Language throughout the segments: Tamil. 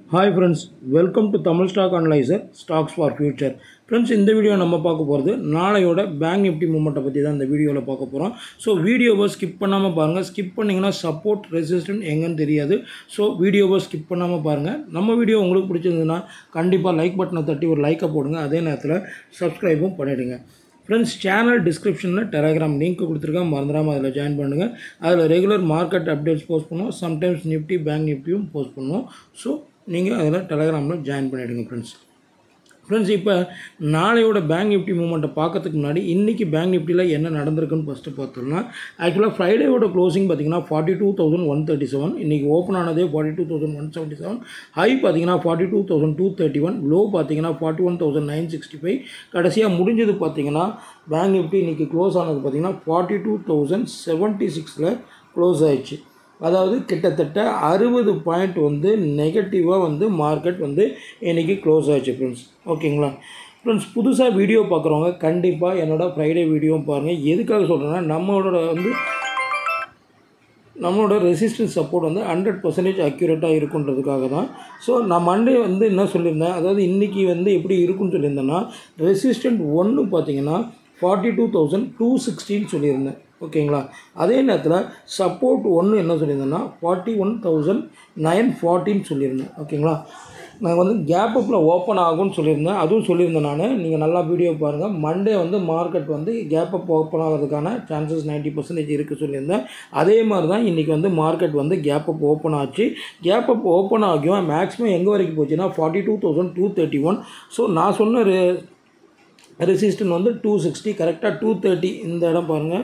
hi friends welcome to Tamil stock analyser stocks for future friends இந்த வீடியோ நம்ம பார்க்க போகிறது நாளையோட பேங்க் நிஃப்டி மூமெண்ட்டை பற்றி தான் இந்த வீடியோவில் பார்க்க போகிறோம் ஸோ வீடியோவை ஸ்கிப் பண்ணாமல் பாருங்கள் ஸ்கிப் பண்ணிங்கன்னா சப்போர்ட் ரெசிஸ்டன்ட் எங்கன்னு தெரியாது ஸோ வீடியோவை ஸ்கிப் பண்ணாமல் பாருங்கள் நம்ம வீடியோ உங்களுக்கு பிடிச்சிருந்ததுன்னா கண்டிப்பாக லைக் பட்டனை தட்டி ஒரு லைக்கை போடுங்க அதே நேரத்தில் சப்ஸ்கிரைபும் பண்ணிவிடுங்க ஃப்ரெண்ட்ஸ் சேனல் டிஸ்கிரிப்ஷனில் டெலகிராம் லிங்க் கொடுத்துருக்கேன் மறந்துடாமல் அதில் ஜாயின் பண்ணுங்கள் அதில் ரெகுலர் மார்க்கெட் அப்டேட்ஸ் போஸ்ட் பண்ணுவோம் சம்டைம்ஸ் நிஃப்டி பேங்க் நிஃப்டியும் போஸ்ட் பண்ணுவோம் ஸோ நீங்கள் அதில் டெலகிராமில் ஜாயின் பண்ணிவிடுங்க ஃப்ரெண்ட்ஸ் ஃப்ரெண்ட்ஸ் இப்போ நாளையோட பேங்க் நிஃப்டி மூமெண்ட்டை பார்க்கறதுக்கு முன்னாடி இன்றைக்கி பேங்க் நிஃப்டியில் என்ன நடந்திருக்குன்னு ஃபஸ்ட்டு பார்த்தோம்னா ஆக்சுவலாக ஃப்ரைடேவோட க்ளோசிங் பார்த்தீங்கன்னா forty two thousand one thirty seven இன்றைக்கி ஓப்பன் ஆனதே forty two thousand one seventy seven high பார்த்தீங்கன்னா forty two thousand two thirty one low பார்த்தீங்கன்னா forty one thousand nine sixty five கடைசியாக முடிஞ்சது பார்த்தீங்கன்னா பேங்க் நிஃப்டி இன்றைக்கி க்ளோஸ் ஆனது பார்த்தீங்கன்னா ஃபார்ட்டி டூ தௌசண்ட் செவன்ட்டி சிக்ஸில் க்ளோஸ் ஆயிடுச்சு அதாவது கிட்டத்தட்ட அறுபது பாயிண்ட் வந்து நெகட்டிவாக வந்து மார்க்கெட் வந்து இன்றைக்கி க்ளோஸ் ஆயிடுச்சு ஃப்ரெண்ட்ஸ் ஓகேங்களா ஃப்ரெண்ட்ஸ் புதுசாக வீடியோ பார்க்குறவங்க கண்டிப்பாக என்னோடய ஃப்ரைடே வீடியோவும் பாருங்கள் எதுக்காக சொல்கிறேன்னா நம்மளோட வந்து நம்மளோட ரெசிஸ்டன்ஸ் சப்போர்ட் வந்து ஹண்ட்ரட் பர்சன்டேஜ் அக்யூரேட்டாக இருக்குன்றதுக்காக தான் ஸோ நான் மண்டே வந்து என்ன சொல்லியிருந்தேன் அதாவது இன்றைக்கி வந்து எப்படி இருக்குன்னு சொல்லியிருந்தேன்னா ரெசிஸ்டன்ட் ஒன்று பார்த்தீங்கன்னா ஃபார்ட்டி டூ தௌசண்ட் டூ சிக்ஸ்டின்னு சொல்லியிருந்தேன் ஓகேங்களா அதே நேரத்தில் சப்போர்ட் ஒன்று என்ன சொல்லியிருந்தேன்னா ஃபார்ட்டி ஒன் தௌசண்ட் நைன் ஃபார்ட்டின்னு சொல்லியிருந்தேன் ஓகேங்களா நான் வந்து கேப் அப்பில் ஓப்பன் ஆகும்னு சொல்லியிருந்தேன் அதுவும் சொல்லியிருந்தேன் நான் நீங்கள் நல்லா வீடியோ பாருங்கள் மண்டே வந்து மார்க்கெட் வந்து கேப் அப் ஓப்பன் ஆகிறதுக்கான சான்சஸ் நைன்ட்டி பர்சன்டேஜ் இருக்குது சொல்லியிருந்தேன் அதே மாதிரி தான் இன்றைக்கி வந்து மார்க்கெட் வந்து கேப் அப் ஓப்பன் ஆச்சு கேப் அப் ஓப்பன் ஆகியும் மேக்ஸிமம் எங்கே வரைக்கும் போச்சுன்னா forty two thousand two thirty one so நான் சொன்ன ரெ ரெசிஸ்டன் வந்து டூ சிக்ஸ்டி கரெக்டாக டூ தேர்ட்டி இந்த இடம் பாருங்கள்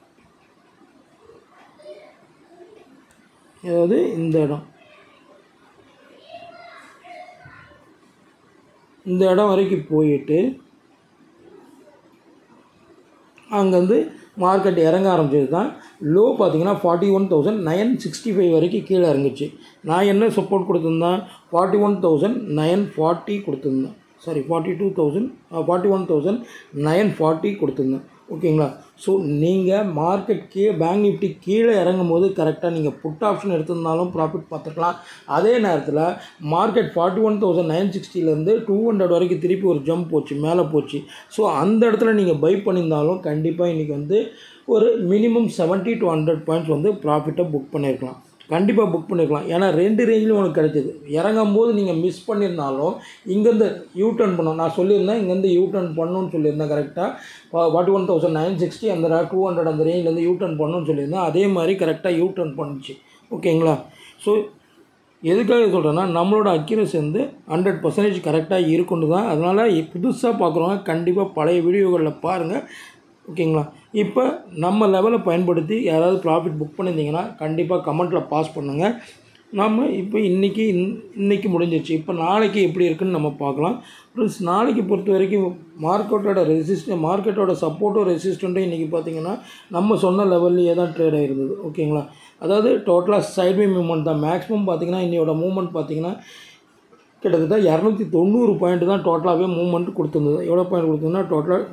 அதாவது இந்த இடம் இந்த இடம் வரைக்கும் போயிட்டு அங்கேருந்து மார்க்கெட் இறங்க ஆரம்பிச்சது தான் லோ பார்த்தீங்கன்னா forty one thousand nine sixty five வரைக்கும் கீழே இறங்குச்சு நான் என்ன சப்போர்ட் கொடுத்துருந்தேன் forty one thousand nine forty கொடுத்துருந்தேன் sorry forty two thousand forty one thousand nine forty கொடுத்துருந்தேன் ஓகேங்களா ஸோ நீங்கள் மார்க்கெட் கீழே பேங்க் நிஃப்டி கீழே இறங்கும் போது கரெக்டாக நீங்கள் புட் ஆப்ஷன் எடுத்திருந்தாலும் ப்ராஃபிட் பார்த்துக்கலாம் அதே நேரத்தில் market forty one thousand nine சிக்ஸ்டிலேருந்து டூ ஹண்ட்ரட் வரைக்கும் திருப்பி ஒரு ஜம்ப் போச்சு மேலே போச்சு ஸோ அந்த இடத்துல நீங்கள் பை பண்ணியிருந்தாலும் கண்டிப்பாக இன்றைக்கி வந்து ஒரு minimum seventy to hundred points வந்து ப்ராஃபிட்டை புக் பண்ணியிருக்கலாம் கண்டிப்பாக புக் பண்ணிக்கலாம் ஏன்னா ரெண்டு ரேஞ்சிலும் உனக்கு கிடைச்சிது இறங்கும் போது நீங்கள் மிஸ் பண்ணியிருந்தாலும் இங்கேருந்து யூ டர்ன் பண்ணணும் நான் சொல்லியிருந்தேன் இங்கேருந்து யூ டர்ன் பண்ணணும்னு சொல்லியிருந்தேன் கரெக்டாக forty one thousand nine sixty அந்த டூ ஹண்ட்ரட் அந்த ரேஞ்சிலேருந்து யூ டர்ன் பண்ணணும்னு சொல்லியிருந்தேன் அதே மாதிரி கரெக்டாக யூ டர்ன் பண்ணுச்சு ஓகேங்களா ஸோ எதுக்காக சொல்கிறேன்னா நம்மளோட அக்யூரசி வந்து ஹண்ட்ரட் பர்சன்டேஜ் கரெக்டாக இருக்குன்னு தான் அதனால் புதுசாக பார்க்குறவங்க கண்டிப்பாக பழைய வீடியோகளில் பாருங்கள் ஓகேங்களா இப்போ நம்ம லெவலை பயன்படுத்தி யாராவது ப்ராஃபிட் புக் பண்ணியிருந்தீங்கன்னா கண்டிப்பாக கமெண்ட்டில் பாஸ் பண்ணுங்கள் நம்ம இப்போ இன்றைக்கி இன் இன்றைக்கி முடிஞ்சிருச்சு இப்போ நாளைக்கு எப்படி இருக்குன்னு நம்ம பார்க்கலாம் ப்ளஸ் நாளைக்கு பொறுத்த வரைக்கும் மார்க்கெட்டோட ரெசிஸ்டன் மார்க்கெட்டோட சப்போர்ட்டும் ரெசிஸ்டண்ட்டும் இன்றைக்கி பார்த்தீங்கன்னா நம்ம சொன்ன லெவல்லையே தான் ட்ரேட் ஆகிருந்தது ஓகேங்களா அதாவது டோட்டலாக சைட்வே மூவ்மெண்ட் தான் மேக்ஸிமம் பார்த்தீங்கன்னா இன்னையோட மூவ்மெண்ட் பார்த்தீங்கன்னா கிட்டத்தட்ட இரநூத்தி தொண்ணூறு பாயிண்ட் தான் டோட்டலாகவே மூவ்மெண்ட் கொடுத்துருந்தது எவ்வளோ பாயிண்ட் கொடுத்துருந்தா டோட்டலாக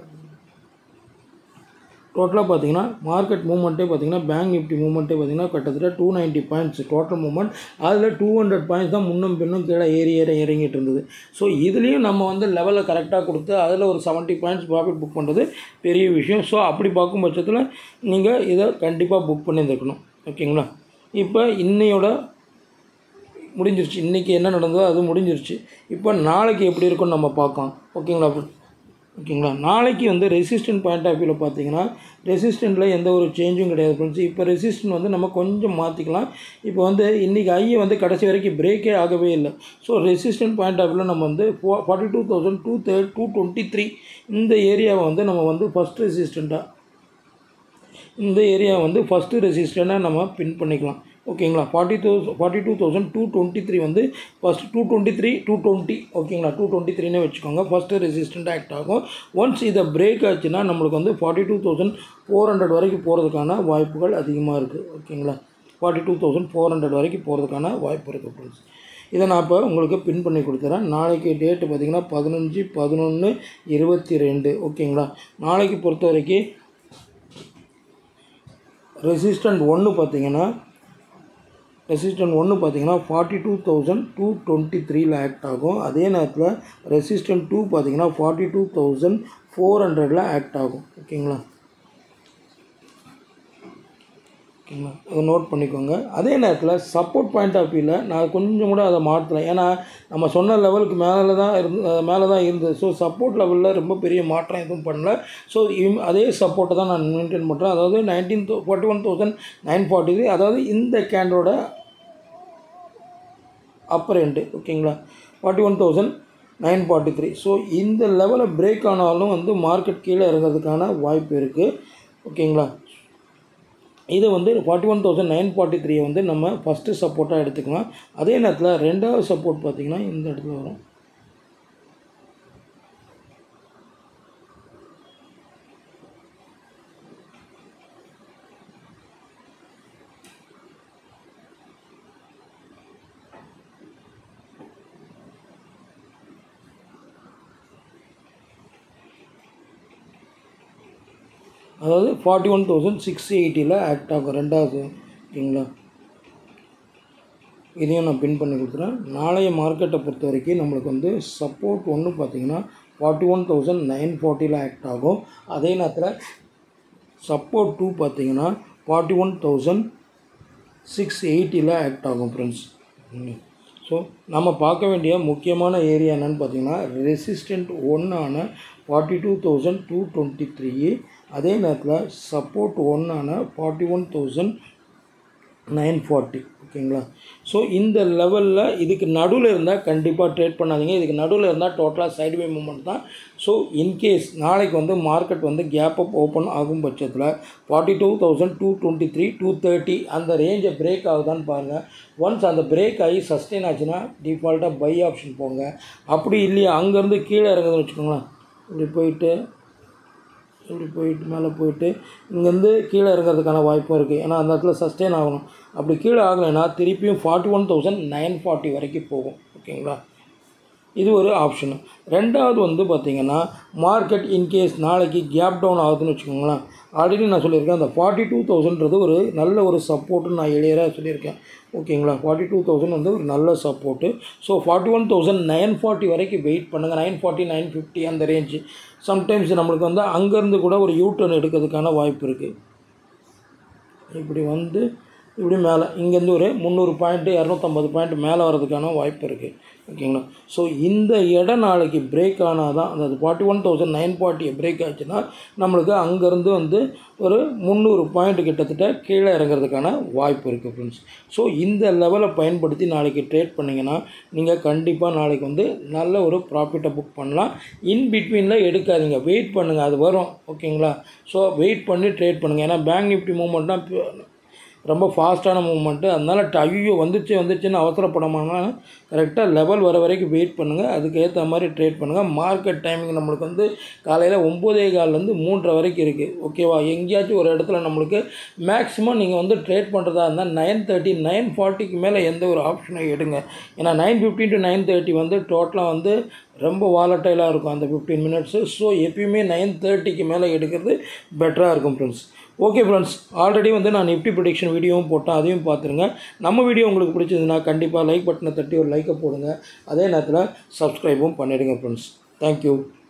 டோட்டலாக பார்த்தீங்கன்னா மார்க்கெட் மூவ்மெண்ட்டே பார்த்தீங்கன்னா பேங்க் நிஃப்டி மூவ்மெண்ட்டே பார்த்தீங்கன்னா கிட்டத்தட்ட two ninety points total movement அதில் டூ ஹண்ட்ரட் பாயிண்ட்ஸ் தான் முன்னும் பின்னும் கீழே ஏறி ஏற இறங்கிட்டு இருந்தது ஸோ இதுலேயும் நம்ம வந்து லெவலை கரெக்டாக கொடுத்து அதில் ஒரு செவன்ட்டி பாயிண்ட்ஸ் ப்ராஃபிட் புக் பண்ணுறது பெரிய விஷயம் ஸோ அப்படி பார்க்கும் பட்சத்தில் நீங்கள் இதை கண்டிப்பாக புக் பண்ணியிருந்துருக்கணும் ஓகேங்களா இப்போ இன்னையோட முடிஞ்சிருச்சு இன்றைக்கி என்ன நடந்ததோ அது முடிஞ்சிருச்சு இப்போ நாளைக்கு எப்படி இருக்குன்னு நம்ம பார்க்கலாம் ஓகேங்களா ஓகேங்களா நாளைக்கு வந்து ரெசிஸ்டன்ட் பாயிண்ட் ஆஃப் வியூவில் பார்த்தீங்கன்னா ரெசிஸ்டண்ட்டில் எந்த ஒரு சேஞ்சும் கிடையாது ஃப்ரெண்ட்ஸ் இப்போ ரெசிஸ்டன்ட் வந்து நம்ம கொஞ்சம் மாற்றிக்கலாம் இப்போ வந்து இன்றைக்கி ஐயை வந்து கடைசி வரைக்கும் பிரேக்கே ஆகவே இல்லை ஸோ ரெசிஸ்டன்ட் பாயிண்ட் ஆஃப் வியூவில் நம்ம வந்து ஃபோ forty two thousand two third two twenty three இந்த ஏரியாவை வந்து நம்ம வந்து ஃபஸ்ட் ரெசிஸ்டண்ட்டாக இந்த ஏரியா வந்து ஃபஸ்ட்டு ரெசிஸ்டண்ட்டாக நம்ம பின் பண்ணிக்கலாம் ஓகேங்களா forty thousand forty two thousand two twenty three வந்து first two twenty three two twenty ஓகேங்களா டூ டுவெண்ட்டி த்ரீனே வச்சுக்கோங்க ஃபஸ்ட்டு ரெசிஸ்டண்ட் ஆக்ட் ஆகும் ஒன்ஸ் இதை பிரேக் ஆச்சுன்னா நம்மளுக்கு வந்து forty two thousand four hundred வரைக்கும் போகிறதுக்கான வாய்ப்புகள் அதிகமாக இருக்குது ஓகேங்களா forty two thousand four hundred வரைக்கும் போகிறதுக்கான வாய்ப்பு இருக்குது ஃப்ரெண்ட்ஸ் இதை நான் இப்போ உங்களுக்கு பின் பண்ணி கொடுத்துறேன் நாளைக்கு டேட்டு பார்த்திங்கன்னா பதினஞ்சு பதினொன்று இருபத்தி ரெண்டு ஓகேங்களா நாளைக்கு பொறுத்த வரைக்கும் ரெசிஸ்டண்ட் ஒன்று பார்த்தீங்கன்னா ரெசிஸ்டன்ட் ஒன்று பார்த்தீங்கன்னா forty two thousand two twenty த்ரீல ஆக்ட் ஆகும் அதே நேரத்தில் ரெசிஸ்டன்ட் டூ பார்த்தீங்கன்னா ஃபார்ட்டி டூ தௌசண்ட் ஃபோர் ஹண்ட்ரடில் ஆக்ட் ஆகும் ஓகேங்களா ஓகேங்களா அதை நோட் பண்ணிக்கோங்க அதே நேரத்தில் சப்போர்ட் பாயிண்ட் ஆஃப் வியூவில் நான் கொஞ்சம் கூட அதை மாற்றலை ஏன்னா நம்ம சொன்ன லெவலுக்கு மேலே தான் இருந்து மேலே தான் இருந்தது ஸோ சப்போர்ட் லெவலில் ரொம்ப பெரிய மாற்றம் எதுவும் பண்ணல ஸோ அதே சப்போர்ட்டை தான் நான் மெயின்டைன் பண்ணுறேன் அதாவது nineteen forty one thousand nine forty three அதாவது இந்த கேண்டோட அப்பர் எண்டு ஓகேங்களா forty one thousand nine forty three so இந்த லெவலில் பிரேக் ஆனாலும் வந்து மார்க்கெட் கீழே இறங்கிறதுக்கான வாய்ப்பு இருக்குது ஓகேங்களா இது வந்து forty one thousand nine forty த்ரீயை வந்து நம்ம ஃபஸ்ட்டு சப்போர்ட்டாக எடுத்துக்கலாம் அதே நேரத்தில் ரெண்டாவது சப்போர்ட் பார்த்திங்கன்னா இந்த இடத்துல வரும் அதாவது ஃபார்ட்டி ஒன் தௌசண்ட் சிக்ஸ் எயிட்டியில் ஆக்ட் ஆகும் ரெண்டாவது ஓகேங்களா இதையும் நான் பின் பண்ணி கொடுக்குறேன் நாளைய மார்க்கெட்டை பொறுத்த வரைக்கும் நம்மளுக்கு வந்து சப்போர்ட் ஒன்று பார்த்தீங்கன்னா ஃபார்ட்டி ஒன் தௌசண்ட் நைன் ஃபார்ட்டியில் ஆக்ட் ஆகும் அதே நேரத்தில் சப்போர்ட் டூ பார்த்தீங்கன்னா ஃபார்ட்டி ஒன் தௌசண்ட் சிக்ஸ் எயிட்டியில் ஆக்ட் ஆகும் ஃப்ரெண்ட்ஸ் ஸோ நம்ம பார்க்க வேண்டிய முக்கியமான ஏரியா என்னென்னு பார்த்தீங்கன்னா ரெசிஸ்டண்ட் ஒன்னான forty two thousand two twenty three அதே நேரத்தில் சப்போர்ட் ஒன்னான forty one thousand nine forty ஓகேங்களா ஸோ இந்த லெவலில் இதுக்கு நடுவில் இருந்தால் கண்டிப்பாக ட்ரேட் பண்ணாதீங்க இதுக்கு நடுவில் இருந்தால் டோட்டலாக சைடுவே மூமெண்ட் தான் ஸோ இன்கேஸ் நாளைக்கு வந்து மார்க்கெட் வந்து கேப் அப் ஓப்பன் ஆகும் பட்சத்தில் forty two thousand two twenty three two thirty அந்த ரேஞ்சை பிரேக் ஆகுதான்னு பாருங்கள் ஒன்ஸ் அந்த பிரேக் ஆகி சஸ்டெயின் ஆச்சுன்னா டிஃபால்ட்டாக பை ஆப்ஷன் போங்க அப்படி இல்லையா அங்கேருந்து கீழே இறங்குதுன்னு வச்சுக்கோங்களேன் இப்படி போயிட்டு இப்படி போயிட்டு மேலே போயிட்டு இங்கேருந்து கீழே இறங்கிறதுக்கான வாய்ப்பும் இருக்குது ஏன்னா அந்த இடத்துல சஸ்டெயின் ஆகணும் அப்படி கீழே ஆகலைன்னா திருப்பியும் forty one thousand nine forty வரைக்கும் போகும் ஓகேங்களா இது ஒரு ஆப்ஷனு ரெண்டாவது வந்து பார்த்திங்கன்னா மார்க்கெட் இன்கேஸ் நாளைக்கு கேப் டவுன் ஆகுதுன்னு வச்சுக்கோங்களேன் ஆல்ரெடி நான் சொல்லியிருக்கேன் அந்த ஃபார்ட்டி டூ தௌசண்ட்றது ஒரு நல்ல ஒரு சப்போர்ட்டுன்னு நான் எளியராக சொல்லியிருக்கேன் ஓகேங்களா ஃபார்ட்டி டூ தௌசண்ட் வந்து ஒரு நல்ல support so forty one thousand nine forty வரைக்கும் வெயிட் பண்ணுங்கள் நைன் ஃபார்ட்டி நைன் ஃபிஃப்டி அந்த ரேஞ்சு சம்டைம்ஸ் நம்மளுக்கு வந்து அங்கேருந்து கூட ஒரு யூ டர்ன் எடுக்கிறதுக்கான வாய்ப்பு இருக்குது இப்படி வந்து இப்படி மேலே இங்கேருந்து ஒரு முந்நூறு பாயிண்ட்டு இரநூத்தம்பது பாயிண்ட் மேலே வர்றதுக்கான வாய்ப்பு இருக்குது ஓகேங்களா ஸோ இந்த இடம் நாளைக்கு பிரேக் ஆனால் தான் அதாவது ஃபார்ட்டி ஒன் தௌசண்ட் நைன் ஃபார்ட்டியை பிரேக் ஆச்சுன்னா நம்மளுக்கு அங்கேருந்து வந்து ஒரு முந்நூறு பாயிண்ட் கிட்டத்தட்ட கீழே இறங்குறதுக்கான வாய்ப்பு இருக்குது ஃப்ரெண்ட்ஸ் ஸோ இந்த லெவலை பயன்படுத்தி நாளைக்கு ட்ரேட் பண்ணிங்கன்னா நீங்கள் கண்டிப்பாக நாளைக்கு வந்து நல்ல ஒரு ப்ராஃபிட்டை புக் பண்ணலாம் இன் பிட்வீனில் எடுக்காதீங்க வெயிட் பண்ணுங்கள் அது வரும் ஓகேங்களா ஸோ வெயிட் பண்ணி ட்ரேட் பண்ணுங்கள் ஏன்னா பேங்க் நிஃப்டி மூவ்மெண்ட்னா ரொம்ப ஃபாஸ்ட்டான மூவ்மெண்ட்டு அதனால் ஐயோ வந்துச்சு வந்துச்சுன்னு அவசரப்படாமல் கரெக்டாக லெவல் வர வரைக்கும் வெயிட் பண்ணுங்கள் அதுக்கு ஏற்ற மாதிரி ட்ரேட் பண்ணுங்கள் மார்க்கெட் டைமிங் நம்மளுக்கு வந்து காலையில் ஒம்போதே கால்லேருந்து மூன்றரை வரைக்கும் இருக்குது ஓகேவா எங்கேயாச்சும் ஒரு இடத்துல நம்மளுக்கு மேக்ஸிமம் நீங்கள் வந்து ட்ரேட் பண்ணுறதா இருந்தால் நைன் தேர்ட்டி நைன் ஃபார்ட்டிக்கு மேலே எந்த ஒரு ஆப்ஷனை எடுங்க ஏன்னா nine fifteen to nine thirty வந்து டோட்டலாக வந்து ரொம்ப வாலட்டைலாக இருக்கும் அந்த ஃபிஃப்டீன் மினிட்ஸு ஸோ எப்பயுமே நைன் தேர்ட்டிக்கு மேலே எடுக்கிறது பெட்டராக இருக்கும் ஃப்ரெண்ட்ஸ் ஓகே ஃப்ரெண்ட்ஸ் ஆல்ரெடி வந்து நான் நிஃப்டி ப்ரொடிக்ஷன் வீடியோவும் போட்டேன் அதையும் பார்த்துருங்க நம்ம வீடியோ உங்களுக்கு பிடிச்சதுன்னா கண்டிப்பாக லைக் பட்டனை தட்டி ஒரு லைக்கை போடுங்க அதே நேரத்தில் சப்ஸ்கிரைபும் பண்ணிவிடுங்க ஃப்ரெண்ட்ஸ் தேங்க்யூ